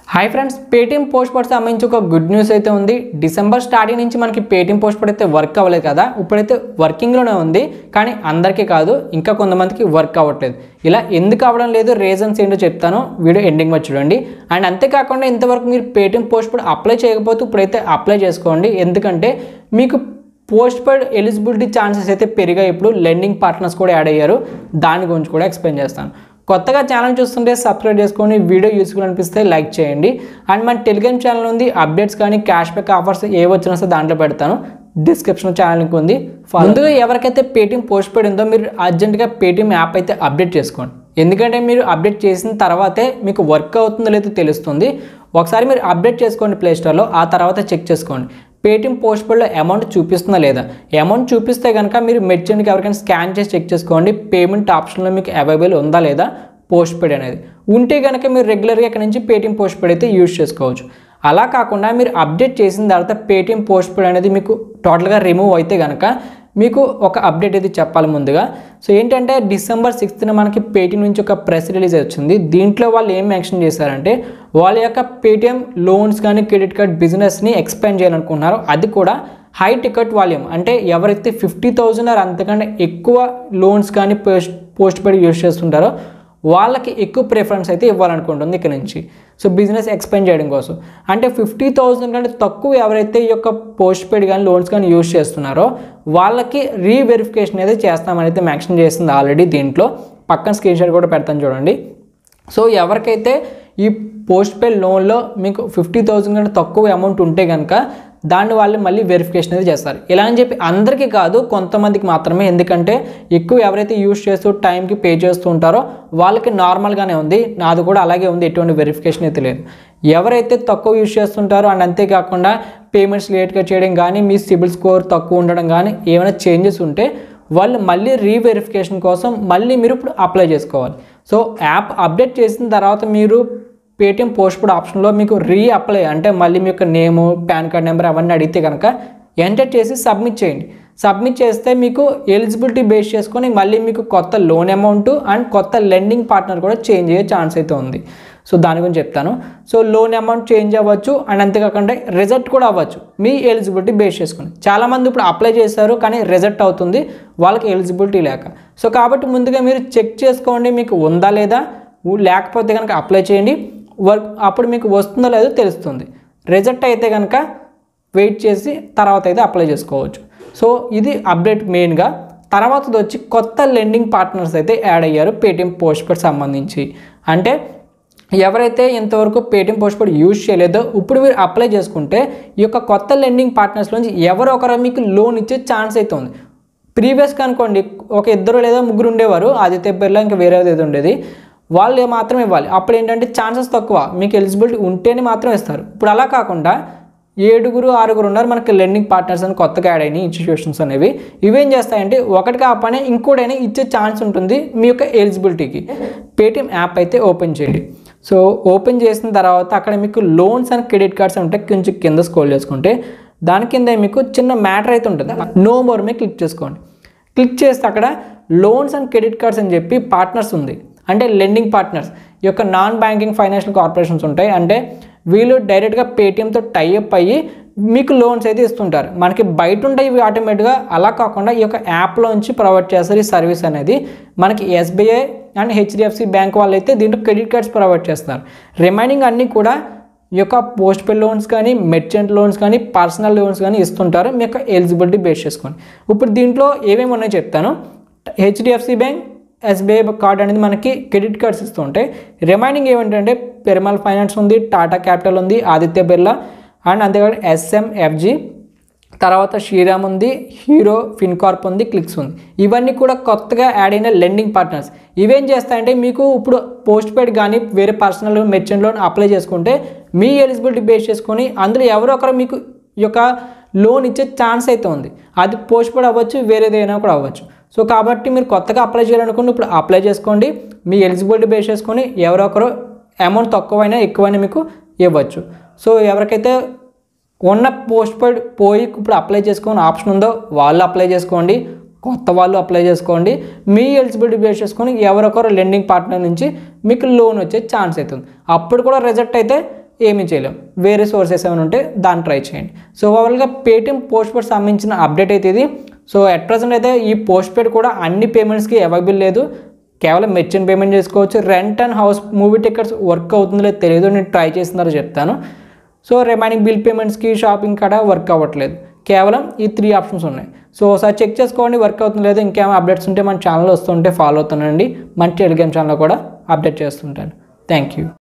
hi friends Paytm post పడ్ సంబంధించి ఒక గుడ్ న్యూస్ అయితే ఉంది డిసెంబర్ స్టార్టింగ్ నుంచి మనకి పేటీఎం పోస్ట్ పడ్ అయితే వర్క్ అవ్వలేదు కదా ఇప్పుడైతే వర్కింగ్లోనే ఉంది కానీ అందరికీ కాదు ఇంకా కొంతమందికి వర్క్ అవ్వట్లేదు ఇలా ఎందుకు అవ్వడం లేదు రీజన్స్ ఏంటో చెప్తాను వీడియో ఎండింగ్ వచ్చి చూడండి అండ్ అంతేకాకుండా ఇంతవరకు మీరు పేటీఎం పోస్ట్ పడ్ అప్లై చేయకపోతే ఇప్పుడైతే అప్లై చేసుకోండి ఎందుకంటే మీకు పోస్ట్ పెయిడ్ ఎలిజిబిలిటీ ఛాన్సెస్ అయితే పెరిగాయి ఇప్పుడు లెండింగ్ పార్ట్నర్స్ కూడా యాడ్ అయ్యారు దాని గురించి కూడా ఎక్స్ప్లెయిన్ చేస్తాను కొత్తగా ఛానల్ చూస్తుంటే సబ్స్క్రైబ్ చేసుకొని వీడియో యూస్ఫుల్ అనిపిస్తే లైక్ చేయండి అండ్ మన టెలిగ్రామ్ ఛానల్ ఉంది అప్డేట్స్ కానీ క్యాష్ బ్యాక్ ఆఫర్స్ ఏ వచ్చినా సరే దాంట్లో పెడతాను డిస్క్రిప్షన్ ఛానల్ లింక్ ఉంది ముందుగా ఎవరికైతే పేటీఎం పోస్ట్ పెయిడ్ ఉందో మీరు అర్జెంటుగా పేటీఎం యాప్ అయితే అప్డేట్ చేసుకోండి ఎందుకంటే మీరు అప్డేట్ చేసిన తర్వాతే మీకు వర్క్ అవుతుందో లేదో తెలుస్తుంది ఒకసారి మీరు అప్డేట్ చేసుకోండి ప్లే స్టోర్లో ఆ తర్వాత చెక్ చేసుకోండి పేటీఎం పోస్ట్ పేడ్లో అమౌంట్ చూపిస్తుందా లేదా అమౌంట్ చూపిస్తే కనుక మీరు మెర్చెంట్కి ఎవరికైనా స్కాన్ చేసి చెక్ చేసుకోండి పేమెంట్ ఆప్షన్లో మీకు అవైలబుల్ ఉందా లేదా పోస్ట్ పేడ్ అనేది ఉంటే కనుక మీరు రెగ్యులర్గా ఇక్కడ నుంచి పేటీఎం పోస్ట్ పేడ్ అయితే యూజ్ చేసుకోవచ్చు అలా కాకుండా మీరు అప్డేట్ చేసిన తర్వాత పేటీఎం పోస్ట్ పేడ్ అనేది మీకు టోటల్గా రిమూవ్ అయితే కనుక మీకు ఒక అప్డేట్ అయితే చెప్పాలి ముందుగా సో ఏంటంటే డిసెంబర్ సిక్స్త్న మనకి పేటీఎం నుంచి ఒక ప్రెస్ రిలీజ్ వచ్చింది దీంట్లో వాళ్ళు ఏం మెన్షన్ చేశారంటే వాళ్ళ యొక్క పేటీఎం లోన్స్ కానీ క్రెడిట్ కార్డ్ బిజినెస్ని ఎక్స్పాండ్ చేయాలనుకుంటున్నారో అది కూడా హై టికెట్ వాల్యూమ్ అంటే ఎవరైతే ఫిఫ్టీ థౌజండ్ ఆర్ అంతకంటే ఎక్కువ లోన్స్ కానీ పోస్ట్ పోస్ట్ పెయిడ్ యూజ్ చేస్తుంటారో వాళ్ళకి ఎక్కువ ప్రిఫరెన్స్ అయితే ఇవ్వాలనుకుంటుంది ఇక్కడ నుంచి సో బిజినెస్ ఎక్స్పెండ్ చేయడం కోసం అంటే ఫిఫ్టీ థౌసండ్ కంటే తక్కువ ఎవరైతే ఈ యొక్క పోస్ట్ పెయిడ్ కానీ లోన్స్ కానీ యూజ్ చేస్తున్నారో వాళ్ళకి రీవెరిఫికేషన్ అయితే చేస్తామని అయితే మెన్షన్ చేస్తుంది ఆల్రెడీ దీంట్లో పక్కన స్క్రీన్ షాట్ కూడా పెడతాను చూడండి సో ఎవరికైతే ఈ పోస్ట్ పెయిడ్ లోన్లో మీకు ఫిఫ్టీ థౌసండ్ కంటే తక్కువ అమౌంట్ ఉంటే కనుక దాన్ని వాళ్ళు మళ్ళీ వెరిఫికేషన్ అయితే చేస్తారు ఇలా అని చెప్పి అందరికీ కాదు కొంతమందికి మాత్రమే ఎందుకంటే ఎక్కువ ఎవరైతే యూజ్ చేస్తూ టైంకి పే చేస్తూ ఉంటారో వాళ్ళకి నార్మల్గానే ఉంది నాది కూడా అలాగే ఉంది ఎటువంటి వెరిఫికేషన్ అయితే లేదు ఎవరైతే తక్కువ యూజ్ చేస్తుంటారో అండ్ అంతేకాకుండా పేమెంట్స్ లేట్గా చేయడం కానీ మీ సిబిల్ స్కోర్ తక్కువ ఉండడం కానీ ఏమైనా చేంజెస్ ఉంటే వాళ్ళు మళ్ళీ రీవెరిఫికేషన్ కోసం మళ్ళీ మీరు ఇప్పుడు అప్లై చేసుకోవాలి సో యాప్ అప్డేట్ చేసిన తర్వాత మీరు పేటిఎం పోస్ట్ పోడ్ ఆప్షన్లో మీకు రీ అప్లై అంటే మళ్ళీ మీ యొక్క నేము పాన్ కార్డ్ నెంబర్ అవన్నీ అడిగితే కనుక ఎంటర్ చేసి సబ్మిట్ చేయండి సబ్మిట్ చేస్తే మీకు ఎలిజిబిలిటీ బేస్ చేసుకొని మళ్ళీ మీకు కొత్త లోన్ అమౌంట్ అండ్ కొత్త లెండింగ్ పార్ట్నర్ కూడా చేంజ్ అయ్యే ఛాన్స్ అయితే ఉంది సో దాని గురించి చెప్తాను సో లోన్ అమౌంట్ చేంజ్ అవ్వచ్చు అండ్ అంతేకాకుండా రిజల్ట్ కూడా అవ్వచ్చు మీ ఎలిజిబిలిటీ బేస్ చేసుకుని చాలామంది ఇప్పుడు అప్లై చేశారు కానీ రిజల్ట్ అవుతుంది వాళ్ళకి ఎలిజిబిలిటీ లేక సో కాబట్టి ముందుగా మీరు చెక్ చేసుకోండి మీకు ఉందా లేదా లేకపోతే కనుక అప్లై చేయండి వర్క్ అప్పుడు మీకు వస్తుందో లేదో తెలుస్తుంది రిజల్ట్ అయితే కనుక వెయిట్ చేసి తర్వాత అయితే అప్లై చేసుకోవచ్చు సో ఇది అప్డేట్ మెయిన్గా తర్వాతది వచ్చి కొత్త లెండింగ్ పార్ట్నర్స్ అయితే యాడ్ అయ్యారు పేటిఎం పోస్ట్ పెడ్ సంబంధించి అంటే ఎవరైతే ఇంతవరకు పేటిఎం పోస్ట్ పెడ్ యూజ్ చేయలేదో ఇప్పుడు మీరు అప్లై చేసుకుంటే ఈ యొక్క కొత్త లెండింగ్ పార్ట్నర్స్ నుంచి ఎవరో ఒకరు మీకు లోన్ ఇచ్చే ఛాన్స్ అయితే ఉంది ప్రీవియస్గా అనుకోండి ఒక ఇద్దరు లేదా ముగ్గురు ఉండేవారు ఆదిత్య బిర్లా ఇంకా వేరేది ఏదో ఉండేది వాళ్ళు మాత్రం ఇవ్వాలి అప్పుడు ఏంటంటే ఛాన్సెస్ తక్కువ మీకు ఎలిజిబిలిటీ ఉంటేనే మాత్రం ఇస్తారు ఇప్పుడు అలా కాకుండా ఏడుగురు ఆరుగురు ఉన్నారు మనకి లెండింగ్ పార్ట్నర్స్ అని కొత్తగా యాడ్ అయినాయి ఇన్స్టిట్యూషన్స్ అనేవి ఇవేం చేస్తాయంటే ఒకటి కాపనే ఇంకోటైనా ఇచ్చే ఛాన్స్ ఉంటుంది మీ యొక్క ఎలిజిబిలిటీకి పేటిఎం యాప్ అయితే ఓపెన్ చేయండి సో ఓపెన్ చేసిన తర్వాత అక్కడ మీకు లోన్స్ అండ్ క్రెడిట్ కార్డ్స్ ఉంటాయి కొంచెం కింద స్కోల్ చేసుకుంటే దాని కింద మీకు చిన్న మ్యాటర్ అయితే ఉంటుంది నో మోర్ మీద క్లిక్ చేసుకోండి క్లిక్ చేస్తే అక్కడ లోన్స్ అండ్ క్రెడిట్ కార్డ్స్ అని చెప్పి పార్ట్నర్స్ ఉంది అంటే లెండింగ్ పార్ట్నర్స్ ఈ యొక్క నాన్ బ్యాంకింగ్ ఫైనాన్షియల్ కార్పొరేషన్స్ ఉంటాయి అంటే వీళ్ళు డైరెక్ట్గా పేటిఎంతో టైఅప్ అయ్యి మీకు లోన్స్ అయితే ఇస్తుంటారు మనకి బయట ఉంటాయి ఇవి ఆటోమేటిక్గా అలా కాకుండా ఈ యొక్క యాప్లోంచి ప్రొవైడ్ చేస్తారు ఈ సర్వీస్ అనేది మనకి ఎస్బీఐ అండ్ హెచ్డిఎఫ్సి బ్యాంక్ వాళ్ళు అయితే దీంట్లో క్రెడిట్ కార్డ్స్ ప్రొవైడ్ చేస్తారు రిమైనింగ్ అన్నీ కూడా ఈ యొక్క పోస్ట్ పేడ్ లోన్స్ కానీ మెర్చెంట్ లోన్స్ కానీ పర్సనల్ లోన్స్ కానీ ఇస్తుంటారు మీ యొక్క ఎలిజిబిలిటీ బేస్ చేసుకొని ఇప్పుడు దీంట్లో ఏమేమి ఉన్నాయో చెప్తాను హెచ్డిఎఫ్సి బ్యాంక్ ఎస్బీఐ కార్డ్ అనేది మనకి క్రెడిట్ కార్డ్స్ ఇస్తూ ఉంటాయి రిమైనింగ్ ఏమిటంటే పెరుమల్ ఫైనాన్స్ ఉంది టాటా క్యాపిటల్ ఉంది ఆదిత్య బిర్లా అండ్ అంతేకాదు ఎస్ఎంఎఫ్జి తర్వాత శ్రీరామ్ ఉంది హీరో ఫిన్కార్ప్ ఉంది క్లిక్స్ ఉంది ఇవన్నీ కూడా కొత్తగా యాడ్ అయిన లెండింగ్ పార్ట్నర్స్ ఇవేం చేస్తాయంటే మీకు ఇప్పుడు పోస్ట్ పెయిడ్ కానీ వేరే పర్సనల్ మెర్చెంట్ లోన్ అప్లై చేసుకుంటే మీ ఎలిజిబిలిటీ బేస్ చేసుకొని అందులో ఎవరో ఒకరు మీకు ఈ యొక్క లోన్ ఇచ్చే ఛాన్స్ అయితే ఉంది అది పోస్ట్ పెయిడ్ అవ్వచ్చు వేరేదైనా కూడా అవ్వచ్చు సో కాబట్టి మీరు కొత్తగా అప్లై చేయాలనుకుంటే ఇప్పుడు అప్లై చేసుకోండి మీ ఎలిజిబిలిటీ బేస్ చేసుకొని ఎవరో ఒకరు అమౌంట్ తక్కువైనా ఎక్కువైనా మీకు ఇవ్వచ్చు సో ఎవరికైతే ఉన్న పోస్ట్ పెయిడ్ పోయి ఇప్పుడు అప్లై చేసుకొని ఆప్షన్ ఉందో వాళ్ళు అప్లై చేసుకోండి కొత్త వాళ్ళు అప్లై చేసుకోండి మీ ఎలిజిబిలిటీ బేస్ చేసుకొని ఎవరొకరు లెండింగ్ పార్ట్నర్ నుంచి మీకు లోన్ వచ్చే ఛాన్స్ అవుతుంది అప్పుడు కూడా రిజల్ట్ అయితే ఏమీ చేయలేం వేరే సోర్సెస్ ఏమైనా ఉంటే దాన్ని ట్రై చేయండి సో ఓవరాల్గా పేటిఎం పోస్ట్ పెయిడ్ సంబంధించిన అప్డేట్ అయితే ఇది సో అట్ ప్రజెంట్ అయితే ఈ పోస్ట్ పెయిడ్ కూడా అన్ని పేమెంట్స్కి అవైలబుల్ లేదు కేవలం మెర్చెంట్ పేమెంట్ చేసుకోవచ్చు rent and house movie tickets work అవుతుందో లేదో తెలియదు నేను ట్రై చేస్తున్నారో చెప్తాను సో రిమైనింగ్ బిల్ పేమెంట్స్కి షాపింగ్ కాడ వర్క్ అవ్వట్లేదు కేవలం ఈ త్రీ ఆప్షన్స్ ఉన్నాయి సో ఒకసారి చెక్ చేసుకోండి వర్క్ అవుతుంది లేదు ఇంకేమైనా అప్డేట్స్ ఉంటే మన ఛానల్ వస్తుంటే ఫాలో అవుతానండి మన టెలిగ్రామ్ ఛానల్ కూడా అప్డేట్ చేస్తుంటాను థ్యాంక్ యూ